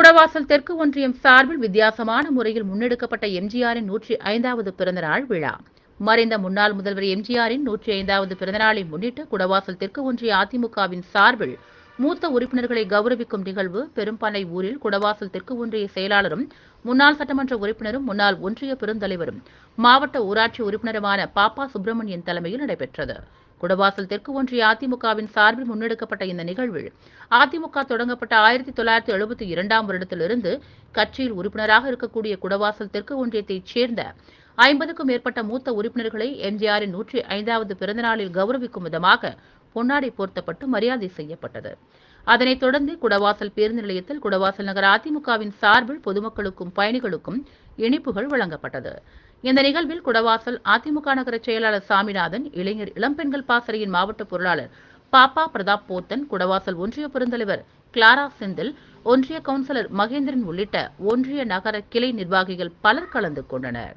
குடவாசல் தெற்கு ஒன்றியம் சார்பில் வித்தியாசமான முறையில் முன்னெடுக்கப்பட்ட எம்ஜிஆரின் நூற்றி ஐந்தாவது பிறந்தநாள் விழா மறைந்த முன்னாள் முதல்வர் எம்ஜிஆரின் நூற்றி ஐந்தாவது பிறந்தநாளை முன்னிட்டு குடவாசல் தெற்கு ஒன்றிய அதிமுகவின் சார்பில் மூத்த உறுப்பினர்களை கௌரவிக்கும் நிகழ்வு பெரும்பனை ஊரில் குடவாசல் தெற்கு ஒன்றிய செயலாளரும் முன்னாள் சட்டமன்ற உறுப்பினரும் முன்னாள் ஒன்றிய பெருந்தலைவரும் மாவட்ட ஊராட்சி உறுப்பினருமான பாப்பா சுப்பிரமணியன் தலைமையில் நடைபெற்றது குடவாசல் தெற்கு ஒன்றிய அதிமுகவின் சார்பில் முன்னெடுக்கப்பட்ட இந்த நிகழ்வில் அதிமுக தொடங்கப்பட்ட ஆயிரத்தி தொள்ளாயிரத்தி எழுபத்தி இரண்டாம் வருடத்திலிருந்து கட்சியில் உறுப்பினராக இருக்கக்கூடிய குடவாசல் தெற்கு ஒன்றியத்தைச் சேர்ந்த ஐம்பதுக்கும் மேற்பட்ட மூத்த உறுப்பினர்களை எம்ஜிஆரின் நூற்றி ஐந்தாவது பிறந்தநாளில் கௌரவிக்கும் விதமாக பொன்னாடை போர்த்தப்பட்டு மரியாதை செய்யப்பட்டது அதனைத் தொடர்ந்து குடவாசல் பேருந்து நிலையத்தில் குடவாசல் நகர அதிமுகவின் சார்பில் பொதுமக்களுக்கும் பயணிகளுக்கும் இனிப்புகள் வழங்கப்பட்டது இந்த நிகழ்வில் குடவாசல் அதிமுக நகர செயலாளர் சாமிநாதன் இளைஞர் இளம்பெண்கள் பாசறையின் மாவட்ட பொருளாளர் பாப்பா பிரதாப் போத்தன் குடவாசல் ஒன்றிய பெருந்தலைவர் கிளாரா செந்தில் ஒன்றிய கவுன்சிலர் மகேந்திரன் உள்ளிட்ட ஒன்றிய நகர கிளை நிர்வாகிகள் பலர் கலந்து கொண்டனர்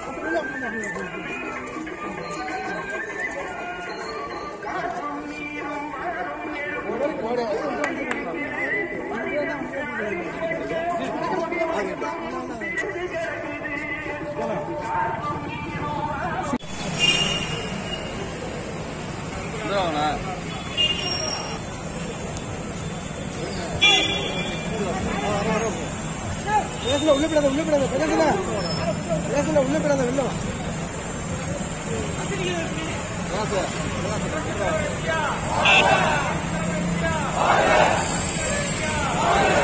பேசல உள்ள போடாத உள்ள போடாத பேசல பேசல உள்ள போடாத வெளில வா ஆ